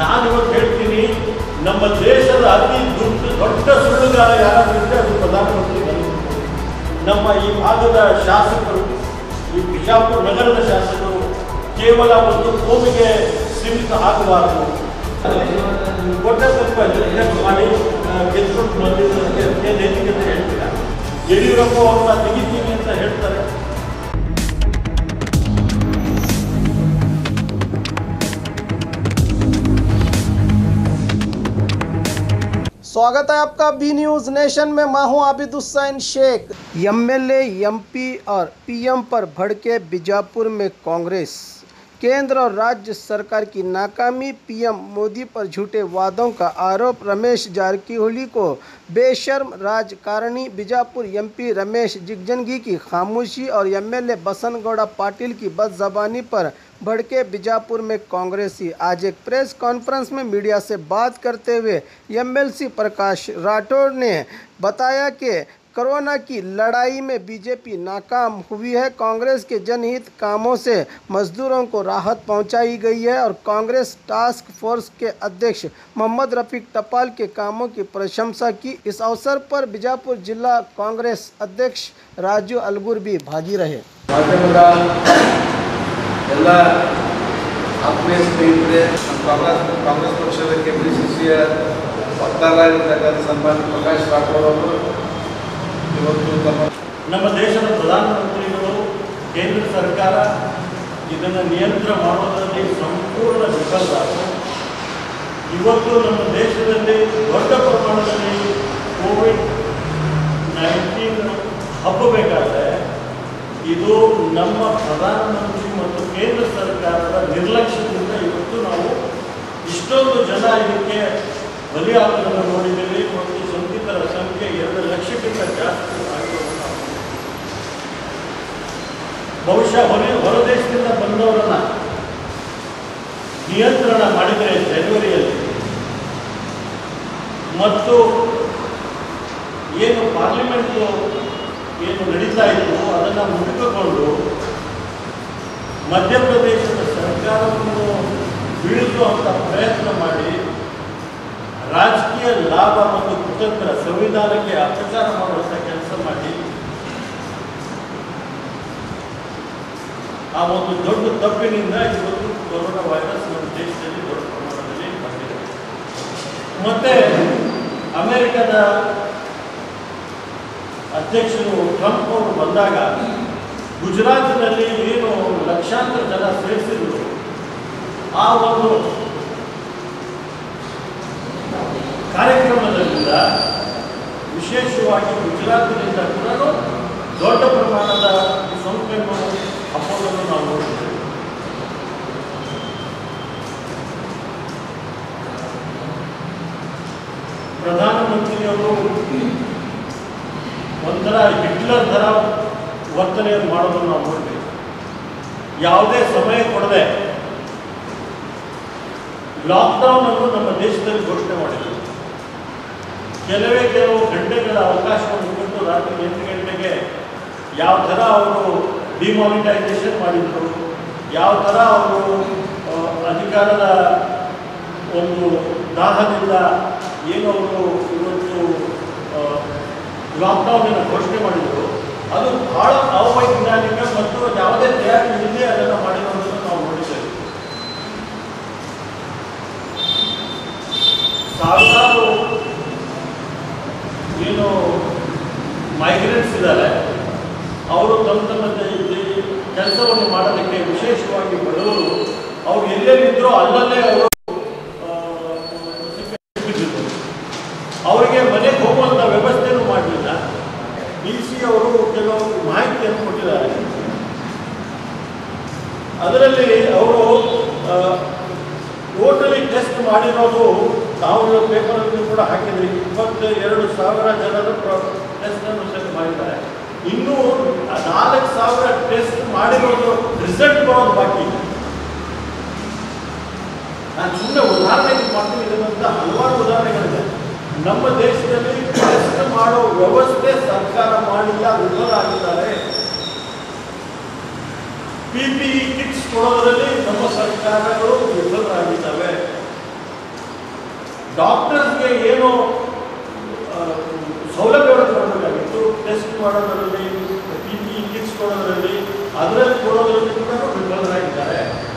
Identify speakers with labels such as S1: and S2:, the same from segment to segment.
S1: ನಾನು ಇವತ್ತು ಹೇಳ್ತೀನಿ ನಮ್ಮ ದೇಶದ ಅತಿ ದೊಡ್ಡ ದೊಡ್ಡ ಸುಳ್ಳುಗಾರ ಯಾರಾದ್ರೂ ಇದ್ರೆ ಅದು ಪ್ರಧಾನಮಂತ್ರಿ ನರೇಂದ್ರ ಮೋದಿ. ನಮ್ಮ ಈ ಭಾಗದ ಶಾಸಕರು ಈ ಬಿಜಾಪುರ ನಗರದ ಶಾಸಕರು ಕೇವಲ ಒಂದು ಕೋಮಿಗೆ ಸೀಮಿತ ಆಗಬಾರದು ಕೊಟ್ಟ ಸ್ವಲ್ಪ ಎಲೆಕ್ಟ್ ಮಾಡಿ ಆ, ಗೆದ್ಕೊಂಡು ಬಂದಿದ್ದಕ್ಕೆ ಏನ್ ನೈತಿಕತೆ ಹೇಳ್ತೀರಾ ಯಡಿಯೂರಪ್ಪ ಅವ್ರನ್ನ ತೆಗಿತೀನಿ ಅಂತ ಹೇಳ್ತಾರೆ
S2: स्वागत है आपका बी न्यूज़ नेशन में मैं हूं आबिद हुसैन शेख एमएलए एमपी और पीएम पर भड़के बीजापुर में कांग्रेस केंद्र और राज्य सरकार की नाकामी पीएम मोदी पर झूठे वादों का आरोप रमेश जारकिहोली को बेशर्म राजकारणी बीजापुर एमपी रमेश जिगजनगी की खामोशी और एमएलए बसंत गौड़ा पाटिल की बदजबानी पर भड़के बीजापुर में कांग्रेसी आज एक प्रेस कॉन्फ्रेंस में मीडिया से बात करते हुए एमएलसी प्रकाश राठौर ने बताया कि कोरोना की लड़ाई में बीजेपी नाकाम हुई है कांग्रेस के जनहित कामों से मजदूरों को राहत पहुंचाई गई है और कांग्रेस टास्क फोर्स के अध्यक्ष मोहम्मद रफीक टपाल के कामों की प्रशंसा की इस अवसर पर बीजापुर जिला कांग्रेस अध्यक्ष राजू अलगुर भी भागी रहे
S3: ಮಾಧ್ಯಮದ ಎಲ್ಲ ಆತ್ಮೀಯ ಸ್ನೇಹಿತರೆ ನಮ್ಮ ಕಾಂಗ್ರೆಸ್ ಕಾಂಗ್ರೆಸ್ ಪಕ್ಷದ ಕೆ ಪಿ ಸಿ ಸಿಯ ವಕ್ತಾರರಾಗಿರ್ತಕ್ಕಂಥ ಸನ್ಮಾನ್ಯ ಪ್ರಕಾಶ್ ರಾಠೋಡ್ ಅವರು ಇವತ್ತು ತಮ್ಮ
S1: ನಮ್ಮ ದೇಶದ ಪ್ರಧಾನಮಂತ್ರಿಗಳು ಕೇಂದ್ರ ಸರ್ಕಾರ ಇದನ್ನು ನಿಯಂತ್ರಣ ಮಾಡೋದರಲ್ಲಿ ಸಂಪೂರ್ಣ ವಿಫಲರಾದರು ಇವತ್ತು ನಮ್ಮ ದೇಶದಲ್ಲಿ ದೊಡ್ಡ ಪ್ರಮಾಣದಲ್ಲಿ ಕೋವಿಡ್ ನೈನ್ಟೀನ್ ಹಬ್ಬಬೇಕಾದ್ರೆ ಇದು ನಮ್ಮ ಪ್ರಧಾನಮಂತ್ರಿ ಮತ್ತು ಕೇಂದ್ರ ಸರ್ಕಾರದ ನಿರ್ಲಕ್ಷ್ಯದಿಂದ ಇವತ್ತು ನಾವು ಇಷ್ಟೊಂದು ಜನ ಇದಕ್ಕೆ ಬಲಿಯಾಗುವುದನ್ನು ನೋಡಿದ್ದೀವಿ ಮತ್ತು ಸೋಂಕಿತರ ಸಂಖ್ಯೆ ಎರಡು ಲಕ್ಷಕ್ಕಿಂತ ಜಾಸ್ತಿ ಆಗಿರೋದನ್ನು ನಾವು ನೋಡಿದ್ದೀವಿ. ಬಹುಶಃ ಹೊರ ಹೊರದೇಶದಿಂದ ಬಂದವರನ್ನ ನಿಯಂತ್ರಣ ಮಾಡಿದರೆ ಜನವರಿಯಲ್ಲಿ ಮತ್ತು ಏನು ಪಾರ್ಲಿಮೆಂಟು ಏನು ನಡೀತಾ ಇತ್ತು ಅದನ್ನು ಮುಗಿದುಕೊಂಡು ಮಧ್ಯಪ್ರದೇಶದ ಸರ್ಕಾರವನ್ನು ಬೀಳಿಸುವಂಥ ಪ್ರಯತ್ನ ಮಾಡಿ ರಾಜಕೀಯ ಲಾಭ ಮತ್ತು ಕುತಂತ್ರ ಸಂವಿಧಾನಕ್ಕೆ ಅಪಚಾರ ಮಾಡುವಂಥ ಕೆಲಸ ಮಾಡಿ ಆ ಒಂದು ದೊಡ್ಡ ತಪ್ಪಿನಿಂದ ಇವತ್ತು ಕೊರೋನಾ ವೈರಸ್ ನಮ್ಮ ದೇಶದಲ್ಲಿ ದೊಡ್ಡ ಪ್ರಮಾಣದಲ್ಲಿ ಬಂದಿದೆ ಮತ್ತೆ ಅಮೆರಿಕದ ಅಧ್ಯಕ್ಷರು ಟ್ರಂಪ್ ಅವರು ಬಂದಾಗ ಗುಜರಾತಿನಲ್ಲಿ ಏನು ಲಕ್ಷಾಂತರ ಜನ ಸೇರಿಸಿದ್ರು ಆ ಒಂದು ಕಾರ್ಯಕ್ರಮದಿಂದ ವಿಶೇಷವಾಗಿ ಗುಜರಾತಿನಿಂದ ಕೂಡ ದೊಡ್ಡ ಪ್ರಮಾಣದ ಈ ಸೋಂಕನ್ನು ಹಬ್ಬವನ್ನು ನಾವು ನೋಡಿದ್ದೇವೆ ಪ್ರಧಾನಮಂತ್ರಿಯವರು ಒಂಥರ ಹಿಟ್ಲರ್ ಥರ ವರ್ತನೆಯನ್ನು ಮಾಡೋದನ್ನು ನಾವು ನೋಡ್ಬೇಕು ಯಾವುದೇ ಸಮಯ ಕೊಡದೆ ಲಾಕ್ಡೌನ್ ಅನ್ನು ನಮ್ಮ ದೇಶದಲ್ಲಿ ಘೋಷಣೆ ಮಾಡಿದರು ಕೆಲವೇ ಕೆಲವು ಗಂಟೆಗಳ ಅವಕಾಶವನ್ನು ಕೊಟ್ಟು ರಾತ್ರಿ ಎಂಟು ಗಂಟೆಗೆ ಯಾವ ಥರ ಅವರು ಡಿಮಾನಿಟೈಸೇಷನ್ ಮಾಡಿದರು ಯಾವ ಥರ ಅವರು ಆ, ಅಧಿಕಾರದ ಒಂದು ದಾಹದಿಂದ ಏನು ಅವರು ಇವತ್ತು ಲಾಕ್ಡೌನನ್ನು ಘೋಷಣೆ ಮಾಡಿದರು ಅದು ಬಹಳ ಅವೈಜ್ಞಾನಿಕ ಮತ್ತು ಯಾವುದೇ ತಯಾರಿ ಇಲ್ಲದೆ ಅದನ್ನು ಮಾಡಿರೋದನ್ನು ನಾವು ನೋಡಿದ್ದೇವೆ ಸಾವಿರಾರು ಏನು ಮೈಗ್ರೆಂಟ್ಸ್ ಇದ್ದಾರೆ ಅವರು ತಮ್ಮ ತಮ್ಮ ಕೆಲಸವನ್ನು ಮಾಡೋದಕ್ಕೆ ವಿಶೇಷವಾಗಿ ಬಡವರು ಅವ್ರು ಎಲ್ಲೆಲ್ಲಿದ್ರೋ ಅಲ್ಲಲ್ಲೇ ಅವರು ಆ, ಸಿಕ್ಕಿದ್ರು. ಅವರಿಗೆ ಮನೆಗೆ ಹೋಗುವಂಥ ವ್ಯವಸ್ಥೆನೂ ಮಾಡಲಿಲ್ಲ ಡಿ ಸಿ ಅವರು ಕೆಲವು ಮಾಹಿತಿಯನ್ನು ಕೊಟ್ಟಿದ್ದಾರೆ ಅದರಲ್ಲಿ ಅವರು ಟೋಟಲಿ ಟೆಸ್ಟ್ ಮಾಡಿರೋದು ನಾವು ಪೇಪರಲ್ಲಿ ಕೂಡ ಹಾಕಿದ್ವಿ ಇಪ್ಪತ್ತ ಎರಡು ಸಾವಿರ ಜನರ ಟೆಸ್ಟನ್ನು ಸೆಟ್ ಮಾಡಿದ್ದಾರೆ ಇನ್ನೂ ನಾಲ್ಕು ಸಾವಿರ ಟೆಸ್ಟ್ ಮಾಡಿರೋದು ರಿಸಲ್ಟ್ ಬರೋದು ಬಾಕಿ ಇದೆ. ನಾನು ಸುಮ್ಮನೆ ಉದಾಹರಣೆಗೆ ಮಾಡ್ತೀನಿ ಇದನ್ನಂತ ಹಲವಾರು ಉದಾಹರಣೆಗಳಿದೆ ನಮ್ಮ ದೇಶದಲ್ಲಿ ಟೆಸ್ಟ್ ಮಾಡೋ ವ್ಯವಸ್ಥೆ ಸರ್ಕಾರ ಮಾಡಿಲ್ಲ ವಿಫಲ ಆಗಿದ್ದಾರೆ ಪಿ ಪಿ ಇ ಕಿಟ್ಸ್ ಕೊಡೋದರಲ್ಲಿ ನಮ್ಮ ಸರ್ಕಾರಗಳು ವಿಫಲರಾಗಿದ್ದಾವೆ ಡಾಕ್ಟರ್ಸ್ಗೆ ಏನು ಆ, ಸೌಲಭ್ಯಗಳನ್ನು ಕೊಡಬೇಕಾಗಿತ್ತು ಟೆಸ್ಟ್ ಮಾಡೋದರಲ್ಲಿ ಪಿ ಪಿ ಕಿಟ್ಸ್ ಕೊಡೋದರಲ್ಲಿ ಅದರಲ್ಲಿ ಕೊಡೋದರಲ್ಲಿ ಕೂಡ ವಿಫಲರಾಗಿದ್ದಾರೆ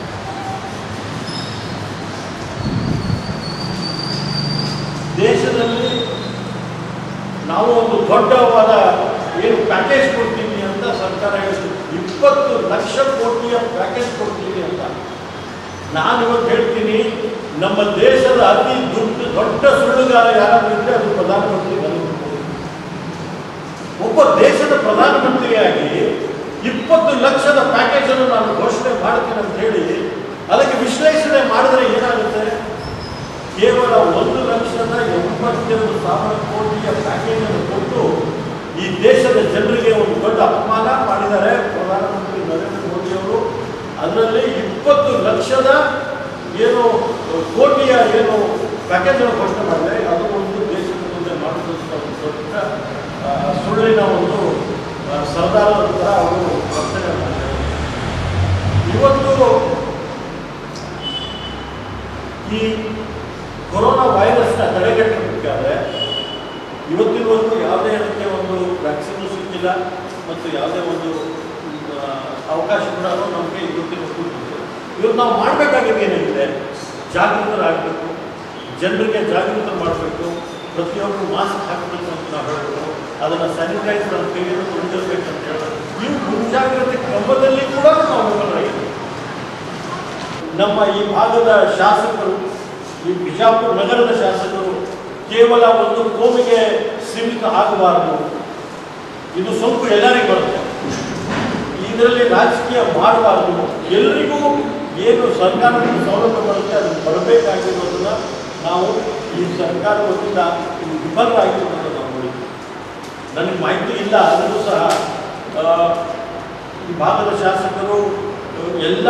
S1: ದೇಶದಲ್ಲಿ ನಾವು ಒಂದು ದೊಡ್ಡವಾದ ಏನು ಪ್ಯಾಕೇಜ್ ಕೊಡ್ತೀವಿ ಅಂತ ಸರ್ಕಾರ ಹೇಳಿದ್ರು ಇಪ್ಪತ್ತು ಲಕ್ಷ ಕೋಟಿಯ ಪ್ಯಾಕೇಜ್ ಕೊಡ್ತೀವಿ ಅಂತ ನಾನು ಇವತ್ತು ಹೇಳ್ತೀನಿ ನಮ್ಮ ದೇಶದ ಅತಿ ದೊಡ್ಡ ದೊಡ್ಡ ಸುಳ್ಳುಗಾರ ಯಾರಾದ್ರೂ ಇದ್ರೆ ಅದು ಪ್ರಧಾನಮಂತ್ರಿ ನರೇಂದ್ರ ಮೋದಿ ಒಬ್ಬ ದೇಶದ ಪ್ರಧಾನಮಂತ್ರಿಯಾಗಿ ಇಪ್ಪತ್ತು ಲಕ್ಷದ ಪ್ಯಾಕೇಜ್ ಅನ್ನು ನಾನು ಘೋಷಣೆ ಮಾಡ್ತೀನಿ ಅಂತ ಹೇಳಿ ಅದಕ್ಕೆ ವಿಶ್ಲೇಷಣೆ ಮಾಡಿದ್ರೆ ಏನಾಗುತ್ತೆ ಕೇವಲ ಒಂದು ಲಕ್ಷದ ಎಂಬತ್ತೆರಡು ಸಾವಿರ ಕೋಟಿಯ ಪ್ಯಾಕೇಜ್ ಅನ್ನು ಕೊಟ್ಟು ಈ ದೇಶದ ಜನರಿಗೆ ಒಂದು ದೊಡ್ಡ ಅಪಮಾನ ಮಾಡಿದ್ದಾರೆ ಪ್ರಧಾನಮಂತ್ರಿ ನರೇಂದ್ರ ಮೋದಿ ಅವರು ಅದರಲ್ಲಿ ಇಪ್ಪತ್ತು ಲಕ್ಷದ ಏನು ಕೋಟಿಯ ಏನು ಪ್ಯಾಕೇಜ್ ಅನ್ನು ಘೋಷಣೆ ಮಾಡಿದ್ದಾರೆ ಅದು ಒಂದು ದೇಶದ ಮುಂದೆ ಮಾಡಿದಂಥ ಒಂದು ದೊಡ್ಡ ಆ, ಸುಳ್ಳಿನ ಒಂದು ಆ, ಸರ್ದಾರದ ಥರ ಅವರು ವರ್ತನೆ ಮಾಡಿದ್ದಾರೆ ಇವತ್ತು ಈ ಕೊರೋನಾ ವೈರಸ್ನ ತಡೆಗಟ್ಟಬೇಕಾದ್ರೆ ಇವತ್ತಿನವರೆಗೂ ಯಾವುದೇ ಅದಕ್ಕೆ ಒಂದು ವ್ಯಾಕ್ಸಿನ್ ಸಿಕ್ಕಿಲ್ಲ ಮತ್ತು ಯಾವುದೇ ಒಂದು ಆ, ಅವಕಾಶ ಕೂಡ ನಮಗೆ ಇವತ್ತಿನವರೆಗೂ ಇಲ್ಲ. ಇವತ್ತು ನಾವು ಮಾಡಬೇಕಾಗಿದೆ ಏನಿದೆ ಜಾಗೃತರಾಗಬೇಕು ಜನರಿಗೆ ಜಾಗೃತ ಮಾಡಬೇಕು ಪ್ರತಿಯೊಬ್ಬರು ಮಾಸ್ಕ್ ಹಾಕಬೇಕು ಅಂತ ನಾವು ಹೇಳಬೇಕು ಅದನ್ನು ಸ್ಯಾನಿಟೈಸ್ ನಮ್ಮ ಕೈಯನ್ನು ತೊಗೊಂಡಿರ್ಬೇಕು ಅಂತ ಹೇಳಬೇಕು ಇವು ಮುಂಜಾಗ್ರತೆ ಕ್ರಮದಲ್ಲಿ ಕೂಡ ನಾವು ವಿಫಲರಾಗಿದ್ದೀವಿ ನಮ್ಮ ಈ ಭಾಗದ ಶಾಸಕರು ಈ ಬಿಜಾಪುರ ನಗರದ ಶಾಸಕರು ಕೇವಲ ಒಂದು ಕೋಮಿಗೆ ಸೀಮಿತ ಆಗಬಾರದು ಇದು ಸೋಂಕು ಎಲ್ಲರಿಗೂ ಬರುತ್ತೆ ಇದರಲ್ಲಿ ರಾಜಕೀಯ ಮಾಡಬಾರದು ಎಲ್ರಿಗೂ ಏನು ಸರ್ಕಾರದ ಸೌಲಭ್ಯ ಬರುತ್ತೆ ಅದು ಬರಬೇಕಾಗಿರೋದನ್ನ ನಾವು ಈ ಸರ್ಕಾರ ವತಿಯಿಂದ ಇದು ವಿಫಲರಾಗಿರೋದನ್ನು ನಾವು ನೋಡಿದ್ವಿ ನನಗೆ ಮಾಹಿತಿ ಇಲ್ಲ ಆದರೂ ಸಹ ಆ, ಈ ಭಾಗದ ಶಾಸಕರು ಎಲ್ಲ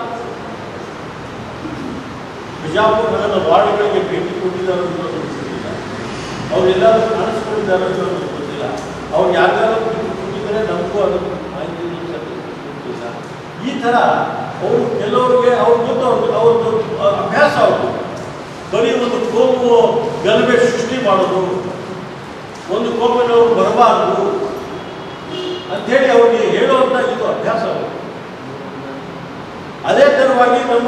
S1: ಬಿಜಾಪುರ ನಗರದ ವಾರ್ಡ್ಗಳಿಗೆ ಭೇಟಿ ಕೊಟ್ಟಿದ್ದಾರೆ ಅಂತ ನಮ್ಗೆ ಗೊತ್ತಿಲ್ಲ ಅವರೆಲ್ಲರೂ ಕಾಣಿಸ್ಕೊಂಡಿದ್ದಾರೆ ಅಂತ ನಮ್ಗೆ ಗೊತ್ತಿಲ್ಲ ಅವ್ರು ಯಾರ್ಯಾರು ಭೇಟಿ ಕೊಟ್ಟಿದ್ದಾರೆ ನಮಗೂ ಅದರ ಮಾಹಿತಿ ಗೊತ್ತಿಲ್ಲ ಈ ಥರ ಅವರು ಕೆಲವರಿಗೆ ಅವ್ರ ಗೊತ್ತು ಅವ್ರದ್ದು ಅವ್ರದ್ದು ಆ, ಅಭ್ಯಾಸ ಅವ್ರದ್ದು ಬರೀ ಒಂದು ಕೋಮು ಗಲಭೆ ಸೃಷ್ಟಿ ಮಾಡೋದು ಒಂದು ಕೋಮಿನವರು ಬರಬಾರದು ಅಂಥೇಳಿ ಅವ್ರಿಗೆ ಹೇಳುವಂಥ ಇದು ಅಭ್ಯಾಸ ಅವರು ಅದೇ ಥರವಾಗಿ ನಮ್ಮ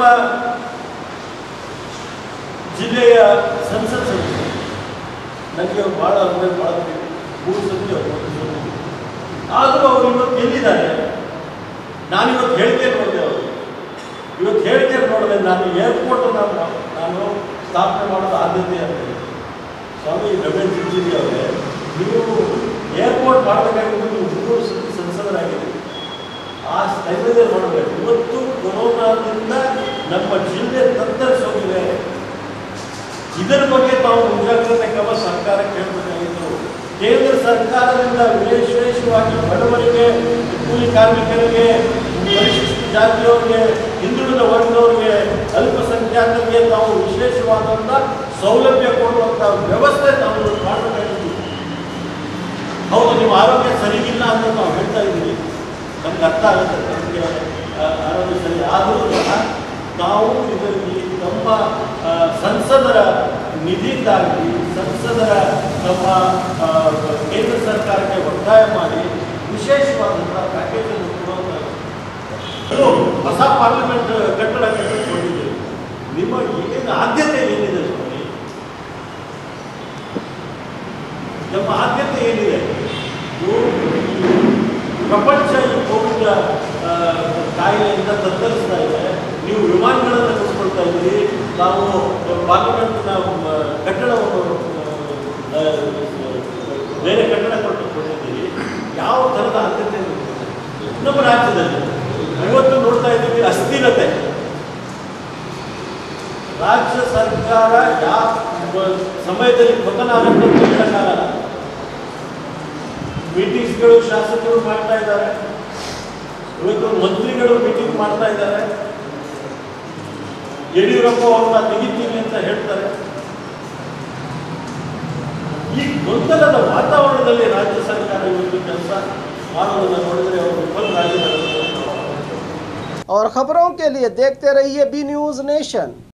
S1: ಜಿಲ್ಲೆಯ ಸಂಸತ್ ಸದಸ್ಯರು ನನಗೆ ಅವ್ರು ಭಾಳ ಅಂದರೆ ಭಾಳ ಬೇಕು. ಮೂರು ಸತಿ ಅವ್ರು ಬಂದಿದ್ದಾರೆ. ಆದರೂ ಅವರು ಇವತ್ತು ಎಲ್ಲಿದ್ದಾರೆ ನಾನಿವತ್ತು ಹೇಳಿಕೆ ನೋಡಿದೆ ಅವರು ಇವತ್ತು ಹೇಳಿಕೆ ನೋಡಿದೆ ನಾನು ಏರ್ಪೋರ್ಟ್ ನಾನು ನಾನು ಸ್ಥಾಪನೆ ಮಾಡೋದು ಆದ್ಯತೆ ಅಂತ ಹೇಳಿ. ಸ್ವಾಮಿ ರಮೇಶ್ ಜಿಲ್ಜಿ ಅವರೇ ನೀವು ಏರ್ಪೋರ್ಟ್ ಮಾಡಬೇಕಾಗಿದ್ದು ನೀವು ಮೂರು ಸತಿ ಸಂಸದರಾಗಿದ್ದೀರಿ ಆ ಟೈಮಲ್ಲಿ ಮಾಡಬೇಕು ಇವತ್ತು ಕೊರೋನಾದಿಂದ ನಮ್ಮ ಜಿಲ್ಲೆ ತತ್ತರಿಸೋಗಿದೆ ಇದರ ಬಗ್ಗೆ ತಾವು ಮುಂಜಾಗ್ರತೆ ಕ್ರಮ ಸರ್ಕಾರ ಕೇಳಬೇಕಾಗಿತ್ತು ಕೇಂದ್ರ ಸರ್ಕಾರದಿಂದ ವಿಶೇಷವಾಗಿ ಬಡವರಿಗೆ ಕೂಲಿ ಕಾರ್ಮಿಕರಿಗೆ ಪರಿಶಿಷ್ಟ ಜಾತಿಯವರಿಗೆ ಹಿಂದುಳಿದ ವರ್ಗದವರಿಗೆ ಅಲ್ಪಸಂಖ್ಯಾತರಿಗೆ ತಾವು ವಿಶೇಷವಾದಂಥ ಸೌಲಭ್ಯ ಕೊಡುವಂಥ ವ್ಯವಸ್ಥೆ ತಾವು ಮಾಡಬೇಕಾಗಿತ್ತು ಹೌದು ನಿಮ್ಮ ಆರೋಗ್ಯ ಸರಿಗಿಲ್ಲ ಅಂತ ನಾವು ಹೇಳ್ತಾ ಇದ್ದೀವಿ ನಮ್ಗೆ ಅರ್ಥ ಆಗುತ್ತೆ ನಮಗೆ ಆ, ಆರೋಗ್ಯ ಸರಿ ಆದರೂ ಸಹ ನಾವು ಇದರಲ್ಲಿ ನಮ್ಮ ಆ, ಸಂಸದರ ನಿಧಿಯಿಂದಾಗಿ ಸಂಸದರ ನಮ್ಮ ಆ, ಕೇಂದ್ರ ಸರ್ಕಾರಕ್ಕೆ ಒತ್ತಾಯ ಮಾಡಿ ವಿಶೇಷವಾದಂಥ ಪ್ಯಾಕೇಜನ್ನು ಕೊಡುವಂಥ ಅದು ಹೊಸ ಪಾರ್ಲಿಮೆಂಟ್ ಕಟ್ಟಡ ಕಟ್ಟಿಕೊಂಡಿದ್ದೀವಿ ನಿಮ್ಮ ಏನು ಆದ್ಯತೆ ಏನಿದೆ ಸ್ವಾಮಿ ನಮ್ಮ ಆದ್ಯತೆ ಏನಿದೆ ಇದು ಪ್ರಪಂಚ ಈ ಕೋವಿಡ್ ಆ, ಕಾಯಿಲೆಯಿಂದ ತತ್ತರಿಸ್ತಾ ಇದೆ ನೀವು ವಿಮಾನಗಳನ್ನು ಕೊಡ್ಕೊಳ್ತಾ ಇದ್ದೀರಿ ನಾವು ಪಾರ್ಲಿಮೆಂಟ್ನ ಆ, ಕಟ್ಟಡವನ್ನು ಆ, ಬೇರೆ ಕಟ್ಟಡ ಕೊಟ್ಟಿದ್ದೀರಿ ಯಾವ ಥರದ ಆದ್ಯತೆ ನಿಮ್ಗೆ? ನಮ್ಮ ರಾಜ್ಯದಲ್ಲಿ ಇವತ್ತು ನೋಡ್ತಾ ಇದ್ದೀವಿ ಅಸ್ಥಿರತೆ ರಾಜ್ಯ ಸರ್ಕಾರ ಯಾವ ಸಮಯದಲ್ಲಿ ಪತನ ಆಗುತ್ತೆ ಅಂತ ಹೇಳಕ್ಕಾಗಲ್ಲ ಮೀಟಿಂಗ್ಸ್ಗಳು ಶಾಸಕರು ಮಾಡ್ತಾ ಇದ್ದಾರೆ ಇವತ್ತು ಮಂತ್ರಿಗಳು ಮೀಟಿಂಗ್ ಮಾಡ್ತಾ ಇದ್ದಾರೆ ಯಡಿಯೂರಪ್ಪ ಅವ್ರನ್ನ ತೆಗಿತೀವಿ ಅಂತ ಹೇಳ್ತಾರೆ ಈ ಗೊಂದಲದ ವಾತಾವರಣದಲ್ಲಿ ರಾಜ್ಯ ಸರ್ಕಾರ ಇವತ್ತು ಕೆಲಸ ಮಾಡೋದನ್ನ ನೋಡಿದ್ರೆ ಅವರು ವಿಫಲರಾಗಿದ್ದಾರೆ
S2: और खबरों के लिए देखते रहिए बी न्यूज़ नेशन